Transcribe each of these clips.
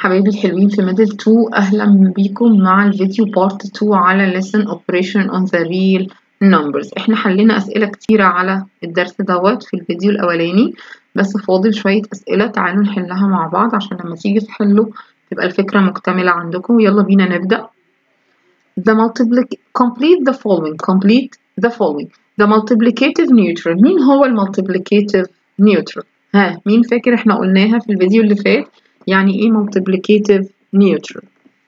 حبايبي الحلوين في ميدل 2 أهلا بيكم مع الفيديو بارت 2 على lesson operation on the real numbers احنا حلينا أسئلة كتيرة على الدرس دوت في الفيديو الأولاني بس فاضل شوية أسئلة تعالوا نحلها مع بعض عشان لما تيجي تحلوا تبقى الفكرة مكتملة عندكم يلا بينا نبدأ the multiplic complete the following complete the following the multiplicative neutral مين هو المultiplicative neutral ها مين فاكر احنا قلناها في الفيديو اللي فات يعني ايه multiplicative neutral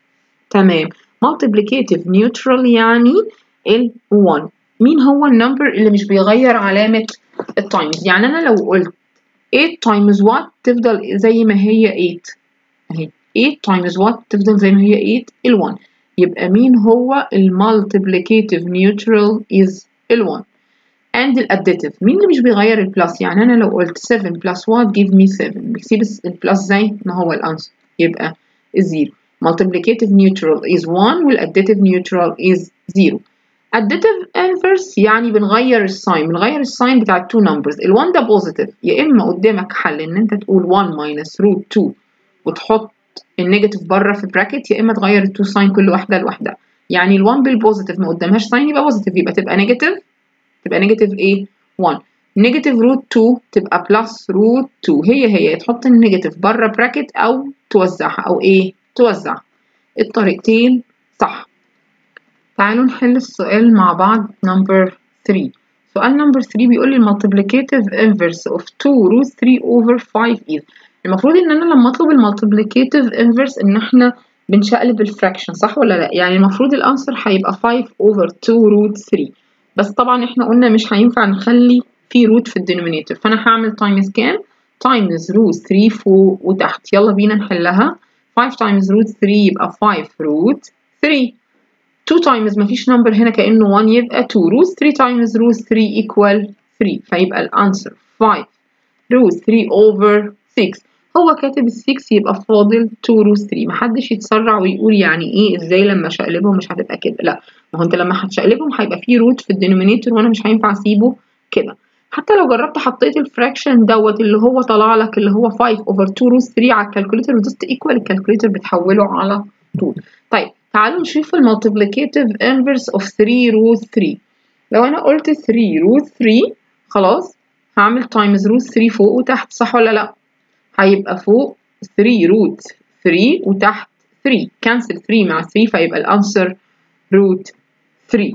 تمام multiplicative neutral يعني ال 1 مين هو النمبر اللي مش بيغير علامة التايمز يعني انا لو قلت 8 times what تفضل زي ما هي 8 اهي 8 times what تفضل زي ما هي 8 ال 1 يبقى مين هو المالتيبليكيتيف نيوترال is ال 1 and الاديتيف مين اللي مش بيغير البلس يعني انا لو قلت 7 plus 1 give me 7 بكتب البلس زي ما هو الانسر يبقى الزيرو multiplicative neutral is 1 والadditive neutral is 0 additive inverse يعني بنغير الساين بنغير الساين بتاع التو نمبرز ال1 ده بوزيتيف يا اما قدامك حل ان انت تقول 1 minus root 2 وتحط النيجاتيف بره في براكت يا اما تغير التو ساين كل واحده لوحدها يعني ال1 بالبوزيتيف ما قدامهاش ساين يبقى بوزيتيف يبقى تبقى نيجاتيف تبقى نيجاتيف ايه 1 نيجاتيف روت 2 تبقى بلس روت 2 هي هي تحط النيجاتيف بره براكت او توزعها او ايه توزعها الطريقتين صح تعالوا نحل السؤال مع بعض نمبر 3 سؤال نمبر 3 بيقول لي المالتيبليكيتيف انفرس اوف 2 روت 3 اوفر 5 is المفروض ان انا لما اطلب المالتيبليكيتيف انفرس ان احنا بنشقلب الفراكشن صح ولا لا يعني المفروض الانسر هيبقى 5 اوفر 2 روت 3 بس طبعا احنا قلنا مش هينفع نخلي في روت في الدينومينيتور فانا هعمل تايمز كام تايمز روت 3 فوق وتحت يلا بينا نحلها 5 تايمز روت 3 يبقى 5 روت 3 2 تايمز مفيش نمبر هنا كانه 1 يبقى 2 روت 3 تايمز روت 3 equal 3 فيبقى الانسر 5 روت 3 over 6 هو كاتب ال 6 يبقى فاضل 2 روت 3 محدش يتسرع ويقول يعني ايه ازاي لما شقلبهم مش هتبقى كده لا ما هو انت لما هتشقلبهم هيبقى في روت في الدينومينيتور وانا مش هينفع اسيبه كده حتى لو جربت حطيت الفراكشن دوت اللي هو طلع لك اللي هو 5 اوفر 2 روت 3 على الكالكوليتر ودوست ايكوال الكالكوليتر بتحوله على طول طيب تعالوا نشوف المالتيبليكيتيف انفرس اوف 3 روت 3 لو انا قلت 3 روت 3 خلاص هعمل تايمز روت 3 فوق وتحت صح ولا لا هيبقى فوق 3 روت 3 وتحت 3 كانسل 3 مع 3 فيبقى الانسر روت 3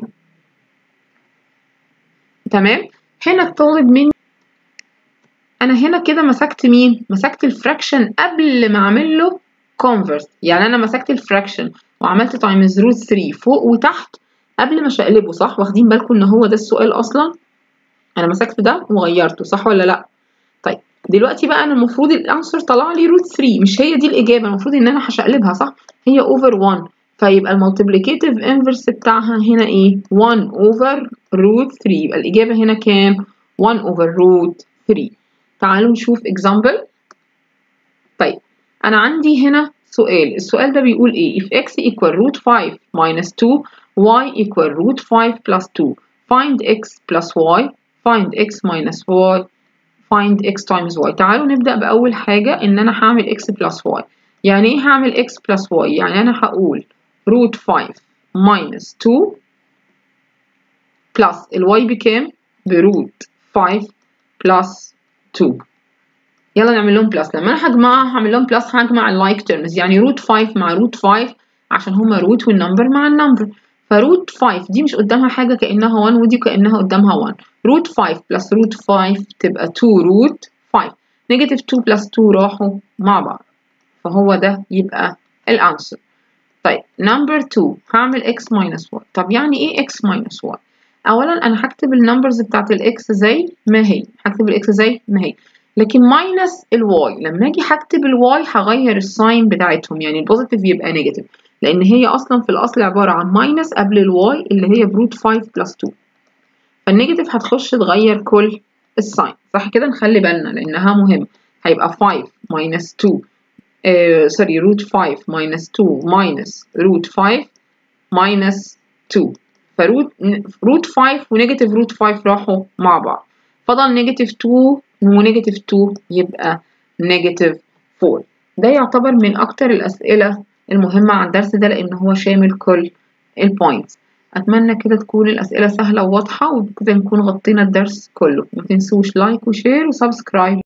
تمام هنا الطالب مني انا هنا كده مسكت مين مسكت الفراكشن قبل ما اعمل له كونفرس يعني انا مسكت الفراكشن وعملت تايمز روت 3 فوق وتحت قبل ما اشقلبه صح واخدين بالكم ان هو ده السؤال اصلا انا مسكت ده وغيرته صح ولا لا طيب دلوقتي بقى انا المفروض الانسر طلع لي روت 3 مش هي دي الاجابه المفروض ان انا هشقلبها صح هي اوفر 1 فيبقى المالتيبليكيتيف انفرس بتاعها هنا ايه 1 اوفر روت 3 يبقى الاجابه هنا كام 1 اوفر روت 3 تعالوا نشوف اكزامبل طيب انا عندي هنا سؤال السؤال ده بيقول ايه if x equal root 5 minus 2 y equal root 5 plus 2 find x plus y find x minus y find x times y تعالوا نبدأ بأول حاجة إن أنا هعمل x plus y يعني إيه هعمل x plus y يعني أنا هقول root 5 minus 2 plus ال y بكام بروت 5 plus 2 يلا نعمل لهم بلس لما انا هجمعها هعمل لهم بلس هجمع اللايك تيرمز يعني روت 5 مع روت 5 عشان هما روت والنمبر مع النمبر فروت 5 دي مش قدامها حاجة كأنها 1 ودي كأنها قدامها 1 روت 5 بلس روت 5 تبقى 2 روت 5 نيجاتيف 2 بلس 2 راحوا مع بعض فهو ده يبقى الانسر طيب نمبر 2 هعمل x minus y طب يعني ايه x minus y اولا انا هكتب النمبرز بتاعت الاكس زي ما هي هكتب الاكس زي ما هي لكن ماينس الواي لما اجي هكتب الواي هغير الساين بتاعتهم يعني البوزيتيف يبقى نيجاتيف لان هي اصلا في الاصل عباره عن ماينس قبل الواي اللي هي بروت 5 بلس 2 فالنيجاتيف هتخش تغير كل الساين صح كده نخلي بالنا لانها مهمه هيبقى 5 ماينس 2 سوري روت 5 ماينس 2 ماينس روت 5 ماينس 2 فروت روت 5 ونيجاتيف روت 5 راحوا مع بعض فضل نيجاتيف 2 ونيجاتيف 2 يبقى نيجاتيف 4 ده يعتبر من أكتر الأسئلة المهمة عن الدرس ده لأن هو شامل كل البوينتس أتمنى كده تكون الأسئلة سهلة وواضحة وبكده نكون غطينا الدرس كله متنسوش لايك وشير وسبسكرايب